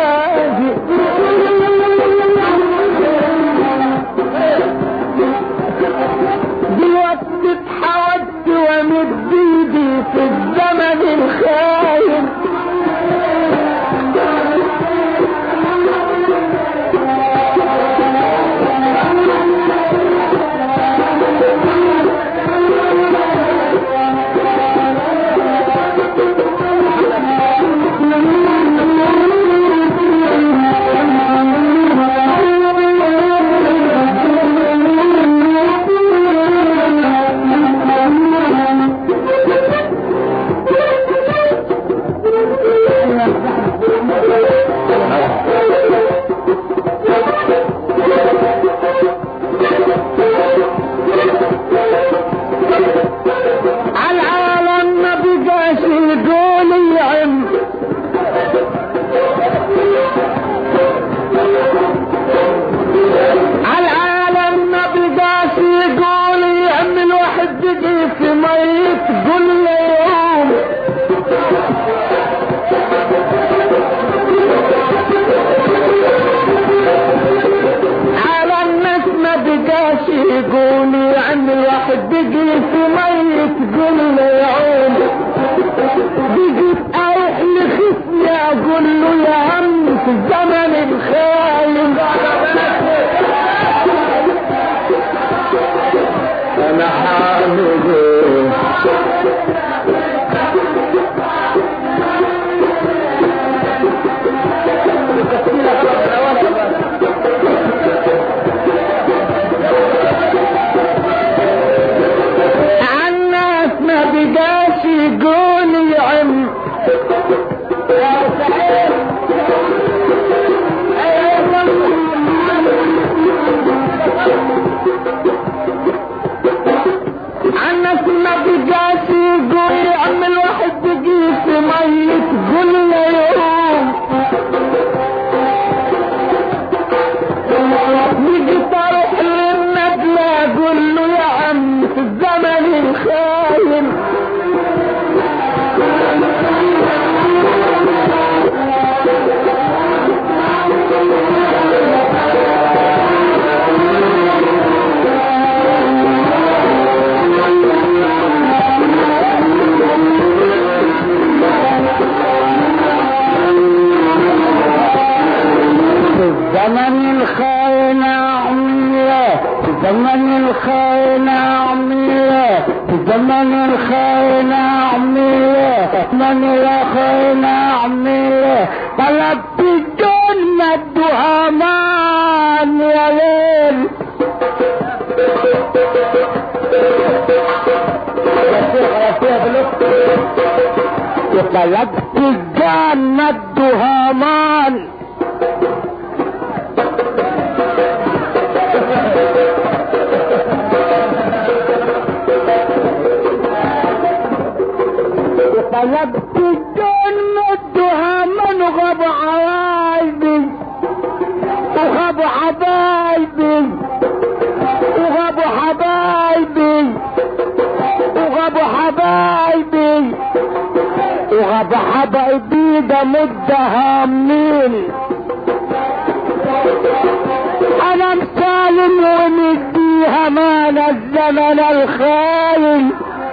دلوقتي اتحودت وامد ايدي في الزمن الخاين عالعالم ما بقاش يقول يعم عالعالم ما بقاش يقول يعم الواحد بقي في ميت كل يوم على الناس ما بقاش يقول يعني الواحد بقي في ميت كل يوم بقيت اروح لخصمي اقول له يا عم في الزمن الخاين انا حامل ايه عالناس ما بقاش يقول يعم يا سعيد عالناس ما بقاش يقول يعم الواحد بقي في ميت كل يوم بقيت اروح للنبلة اقول له يا عم في الزمن الخاين في الزمن الخاين عمية في الزمن الخاين عمية في الزمن الخاين عمية في الزمن الخاين عمية طلبت الجنة الدهمان يا ليل طلبت الجنة الدهمان طلبت الجنة الدهمان وغاب عوايبي وغاب حبايبي وغاب حبايبي وغاب حبايبي وغاب حبايبي ده مدة هامين انا مسالم ومديها مال الزمن الخاين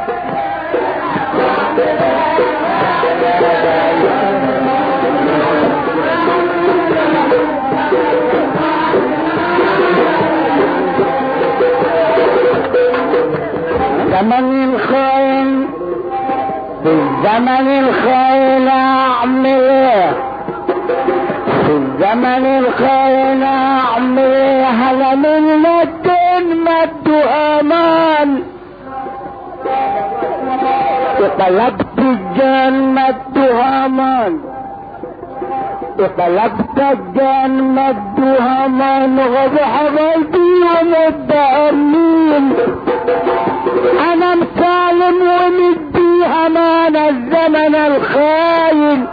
زمن الخاين في الزمن الخاين اعمل ايه في الزمن الخاين اعمل ايه هلا من لدن مد امان طلبت الجنة الدهمان طلبت الجنة الدهمان غض حبايبي ومدهمين انا مسالم ومدي امان الزمن الخاين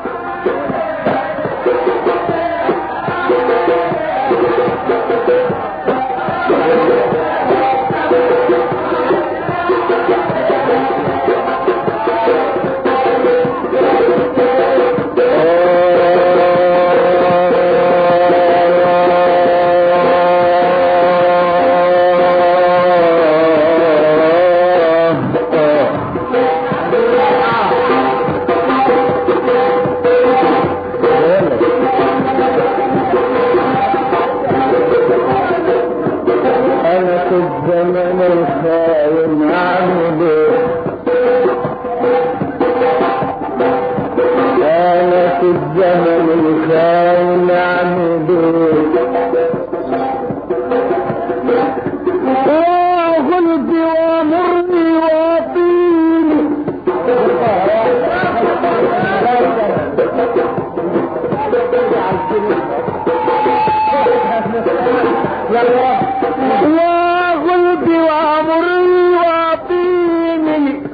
يا غلبي وامري واعطيني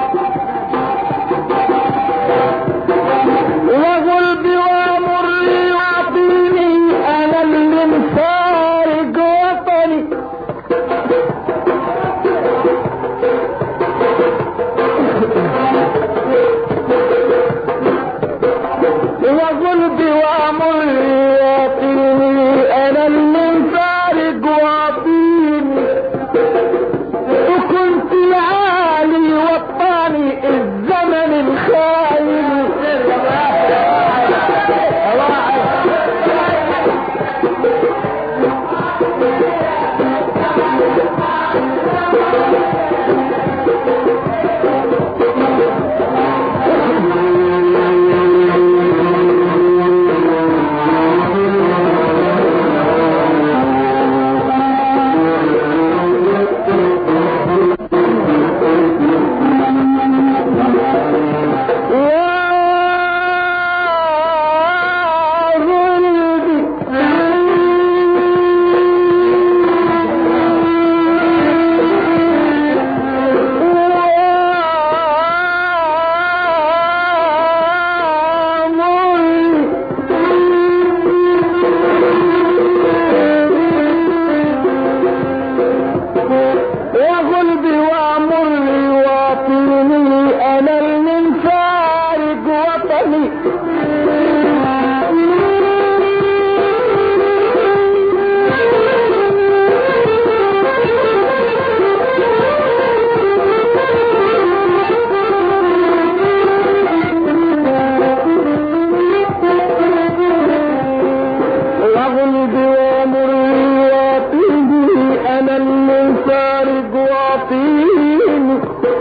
وغلبي وامري واعطيني انا اللي مفارق وطني وغلبي وامري واعطيني انا اللي مفارق واعطيني وكنت عالي وطاني الزمن الخاين يا غلبي يا غلبي وامرني واطيني انا اللي فارق وطني وغلبي وامرني واطيني انا اللي فارق واطيني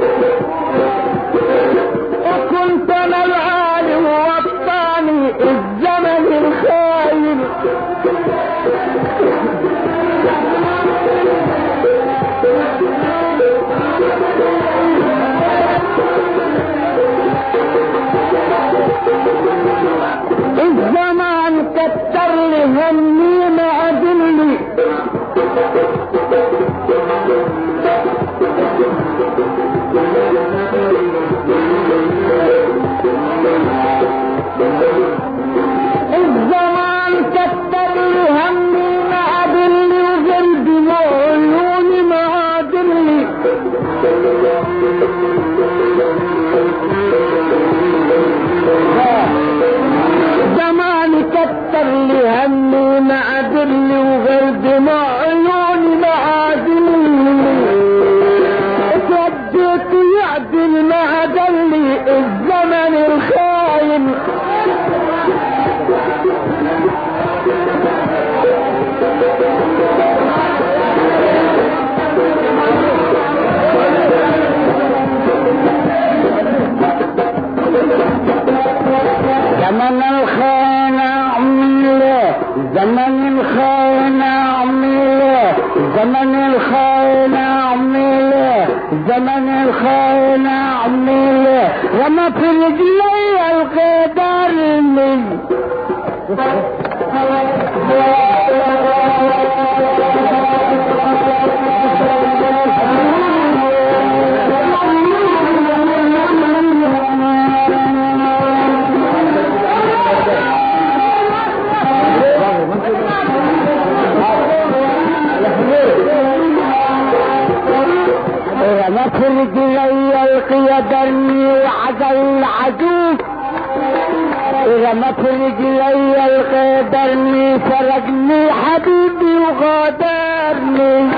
وكنت انا العالم وطاني الزمن الخاين الزمان كتر لي همي ما ادلي الزمان كتر لي همي ما ادلي وقلبي وعيوني ما ادلي زمان كتر لي همي ما ادلي وقلبي ما عيوني ما عادلي اتوديت يعدل ما عدلي الزمن الخاين زمن الخاين عمله زمن الخاين عمله زمن الخاين عمله زمن الخاين عمله وما في رجلي القدر من نفرج لي القيدرني وعزل العدو إذا ما فرج لي القيدرني فرجني حبيبي وغادرني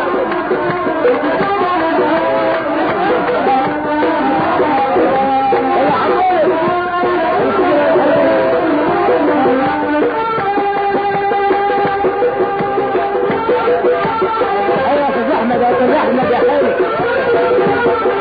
ايوه يا استاذ احمد يا استاذ احمد يا حلو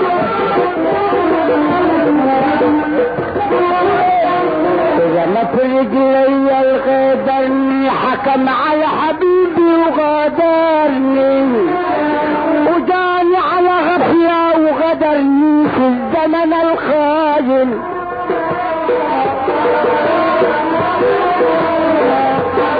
إذا ما فرج لي الغدرني حكم على حبيبي وغادرني وجاني على غفية وغدرني في الزمن الخاين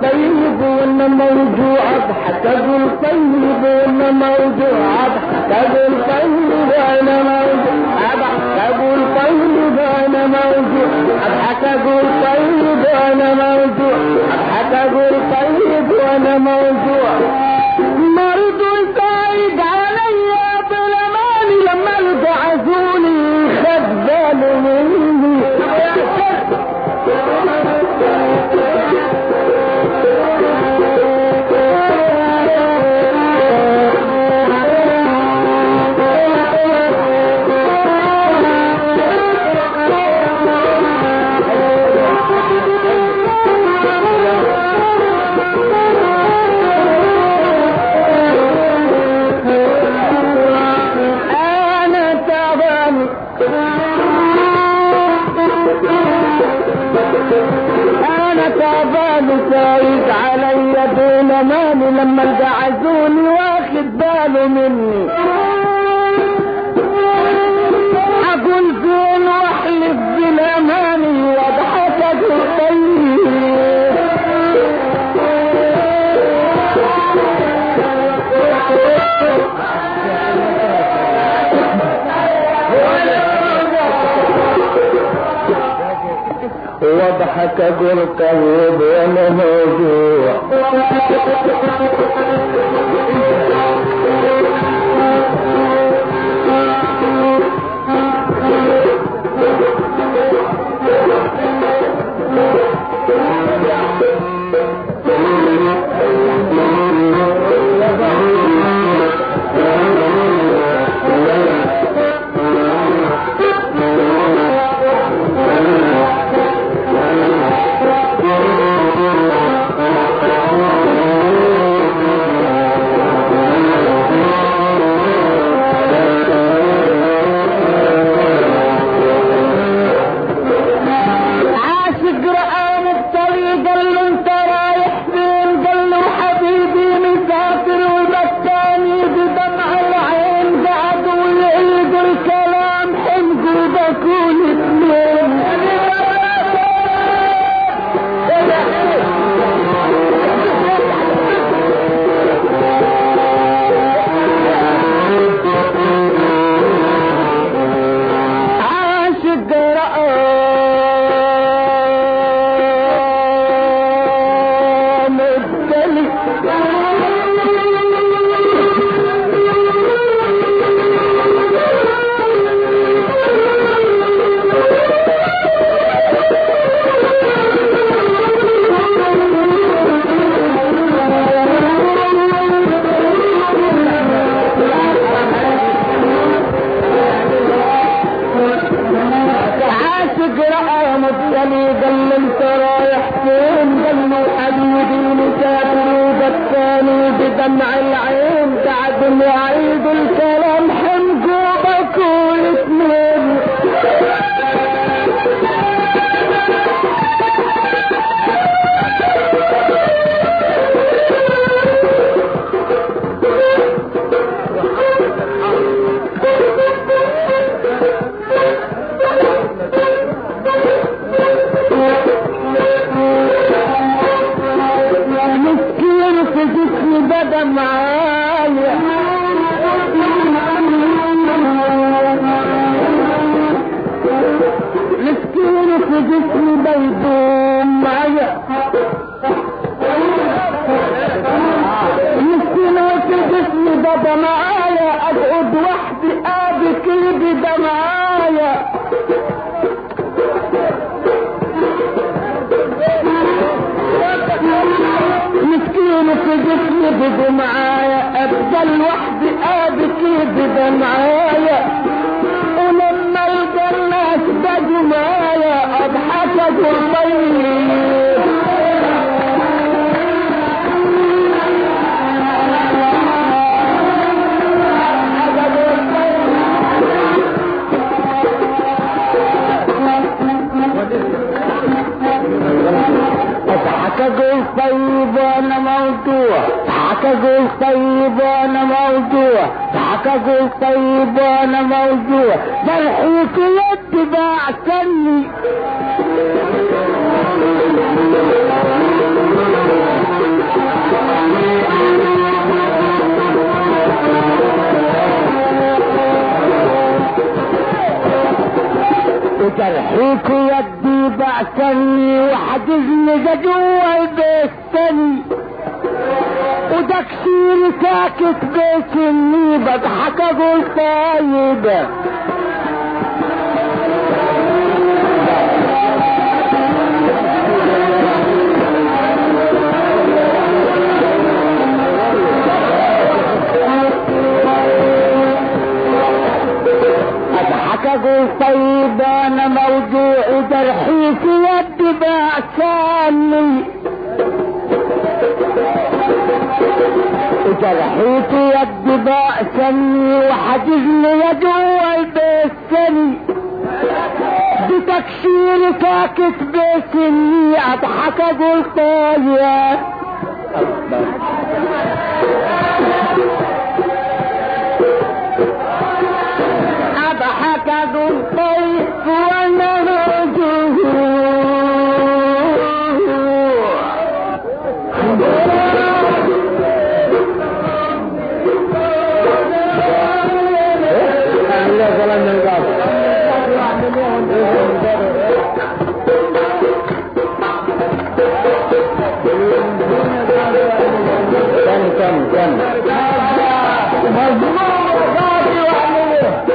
طيب وانا موجوع اضحك اقول طيب وانا موجوع اضحك اقول طيب وانا موجوع اضحك اقول طيب وانا موجوع اضحك اقول طيب وانا موجوع اضحك اقول طيب وانا موجوع مرض زايد عليا ظلماني لما القعزوني خد باله مني انا تعبان انا تعبان سايق علي دون ماني لما القعزوني واخد باله مني اقول فين واحلف بالاماني واضحك اقول طيب واضحك اقول طيب وانا موجوع عاشق رآني بطريق قال له انت رايح فين قال له حبيبي مسافر وبكاني بدمع العين قعدوا يعيدوا الكلام حمقوا بكون اثنين عاشق رآني الدلي عاشق رأى مبتلي قال له انت رايح فين قال له حبيبي مسافر وبكاني بدمع العين قعد يعيد الكلام حمقوا بكوا اثنين مسكين في جسمي بدا معايا مسكين في جسمي بيدوم معايا مسكين في جسمي بدا معايا اقعد وحدي ابكي بدا معايا مسكين في جسمي بدا معايا افضل وحدي ابكي بدا معايا ولما القى الناس بقوا معايا اضحك اقول طيب اضحك اقول طيب وانا موضوع اضحك اقول طيب وانا موضوع اضحك اقول طيب وانا موضوع فرحي في يدي بعتني وجرحيك يدي بعتني وحجزني جوا البيت تاني وتكسير ساكت بيتني بضحك اقول طيب اضحك اقول طيب انا موجوع جرحي في يدي بعتني جرحيت يدي بأسني وحجزني جوا البيت سني بتكشير ساكت بسني اضحك اقول طيب اضحك اقول طيب وانا مرجوع كم كم كم مظلوم غادي وعليه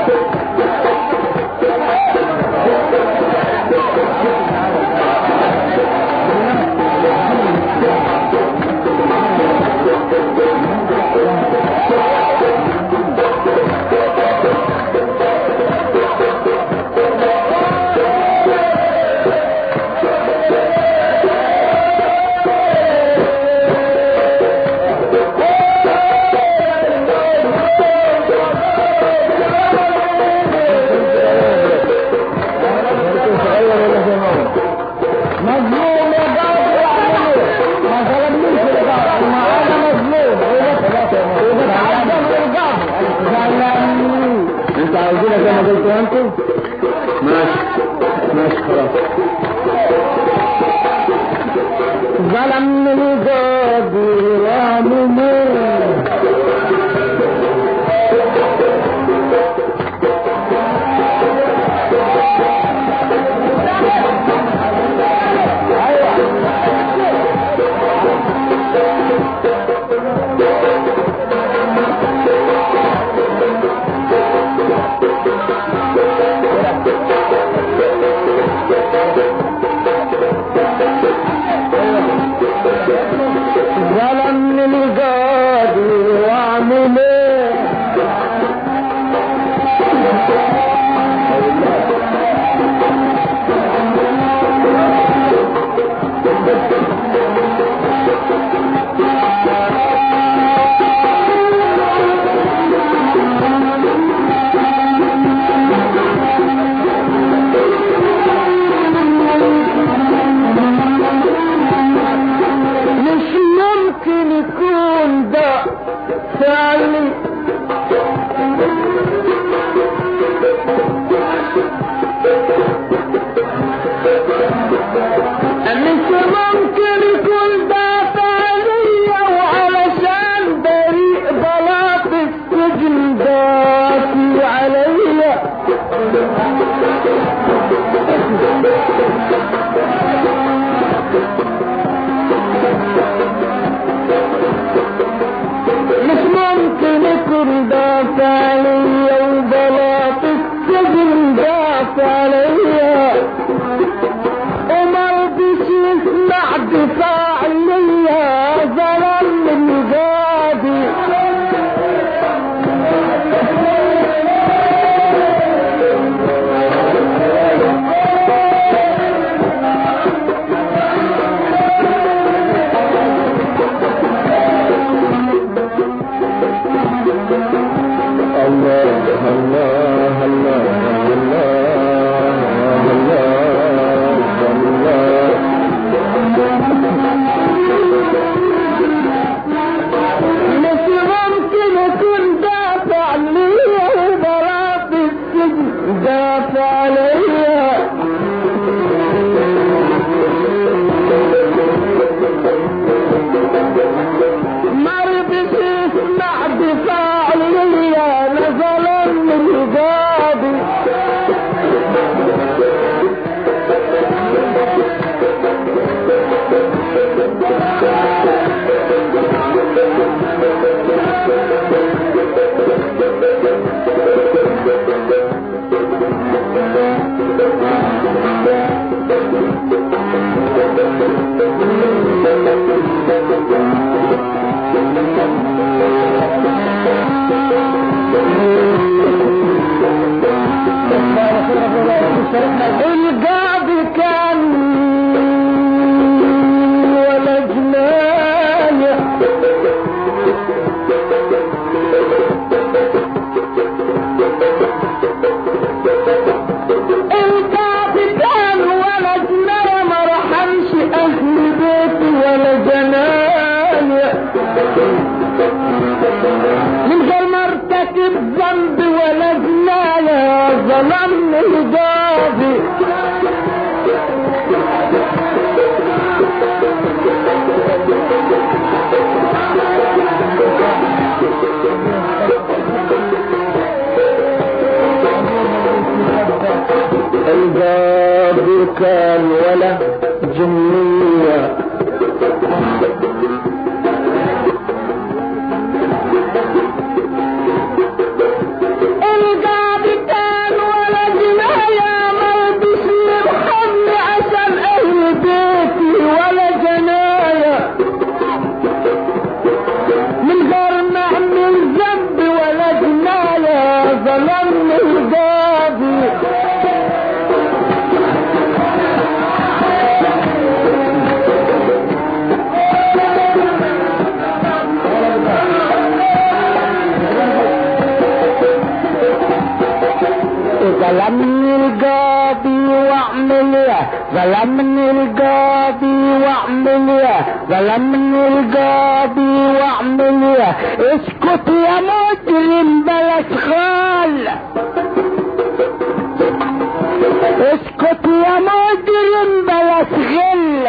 مظلوم يا غادي وعليه ما ظلمنيش الغادي ما انا مظلوم وبتعدم الغادي ظلمني انت عاوزينها زي ما قلتوا انتم ماشي ماشي خلاص ظلمني الغادي وعليه ظلمني القاضي واعمل ايه مش ممكن يكون ده فعلي مش ممكن يكون ده فعلي وعلشان بريء بلاط السجن داسي عليا مش ممكن يكون دافع عليا وبلاط السجن دافع عليا ومرضيش يسمع دفاع ليا ظلم الغادي الله الله الله الله الله مش ممكن اكون دافع ليا وبلاط السجن دافع ليا مرضيش يسمع دفاع ليا نزل من الغابي القاضي كان ولا جناية القاضي كان ولا جناية ما رحمش اهل بيتي ولا جناية من غير ما ارتكب ذنب ولا جناية ظلمني القاضي القاضي كان ولا جنية القاضي كان ولا جناية ما بديش يرحمني عشان اهل بيتي ولا جناية من غير ما اعمل ذنب ولا جناية ظلمني القاضي ظلمني القاضي واعمل ايه ظلمني القاضي واعمل ايه ظلمني القاضي واعمل ايه اسكت يا مجرم بلاش غال اسكت يا مجرم بلاش غل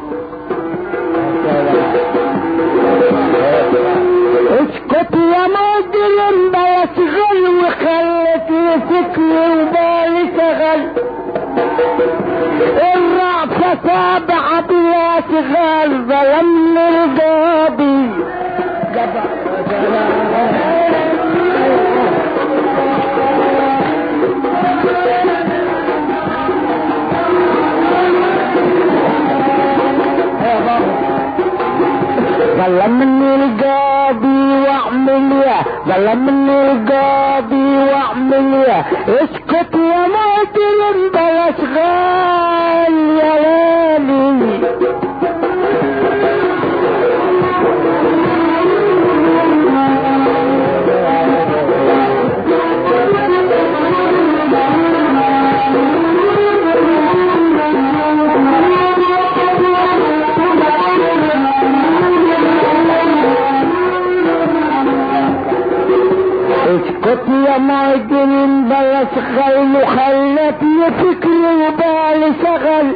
اسكت يا مجرم بلاش غل وخلت فكري وبالي شغل الرأفة تابعة بلا شغال ظلمني القاضي ظلمني القاضي واعمل ايه ظلمني القاضي واعمل ايه اسكت يا مجرم بلاش غال يا ليلي اسكت يا مجرم بلاش خيل وخلتني فكري وبالي شغل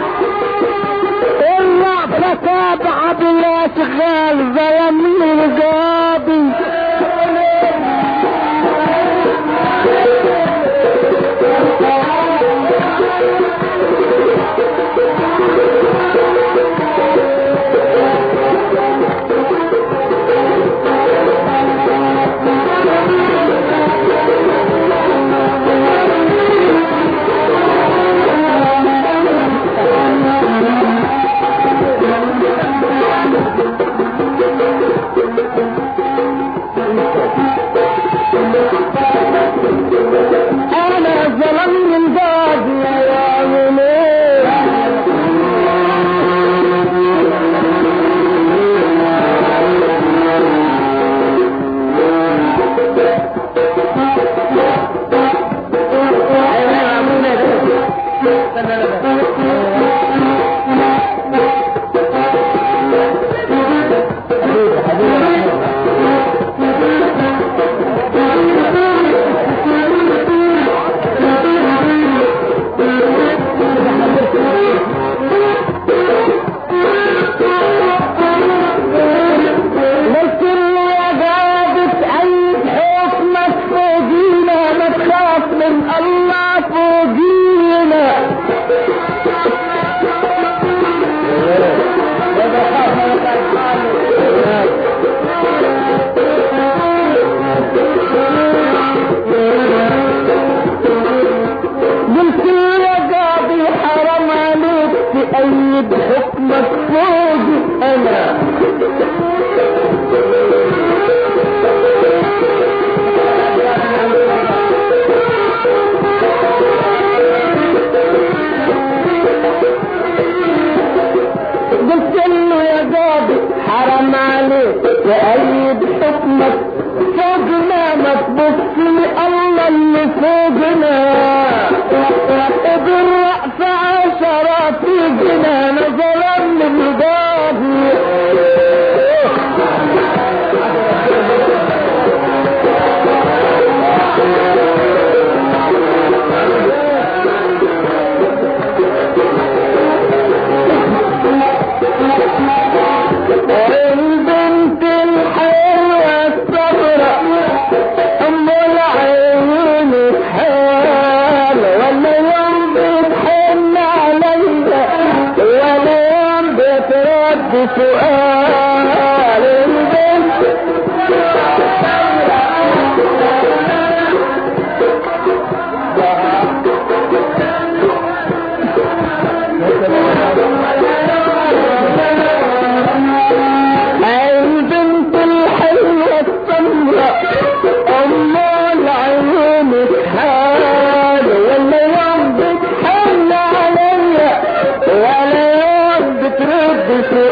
الرأفة تابعة بلا شغال ظلمني القاضي وأيد حكمك فوق أنا قلت له يا قاضي حرام عليك وأيد حكمك فوقنا ما تبص لي الله اللي فوقنا بالرأس عشرة في جنان ظلمني القاضي البنت الحلوة الصبرة أم العيون حال ولا يوم بتحن عليا ولا يوم بترد سؤال البنت البنت الحلوة السمراء أم العيون حال ولا يوم بتحن عليا ولا يوم بترد سؤال